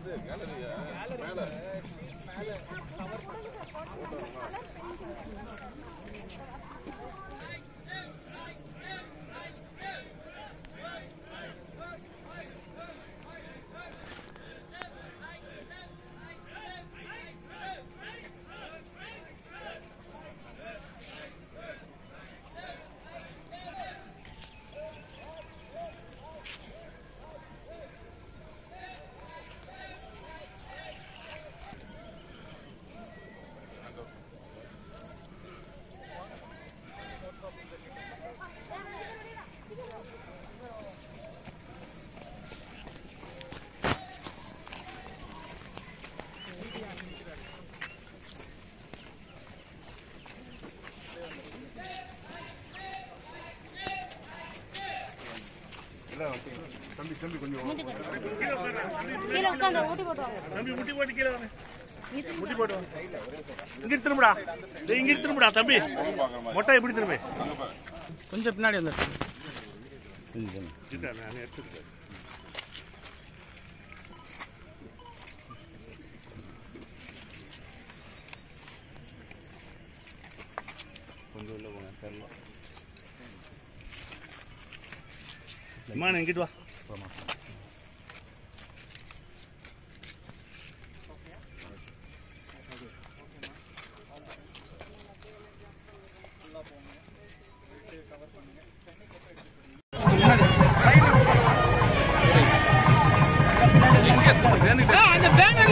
கீழே உட்காந்து ஊட்டி போட்டுவாங்க தம்பி முட்டி போட்டு கீழே வாங்க முட்டி போட்டு வாங்க இங்க திரும்புடா டேய், இங்க திரும்புடா தம்பி மொட்டை எப்படி திரும்பி கொஞ்சம் பின்னாடி வந்து நான் எடுத்துக்கிறேன் கொஞ்சம் உள்ள போங்க தெரியல அம்மா நான் இங்கிட்டு வா அந்த பேனர்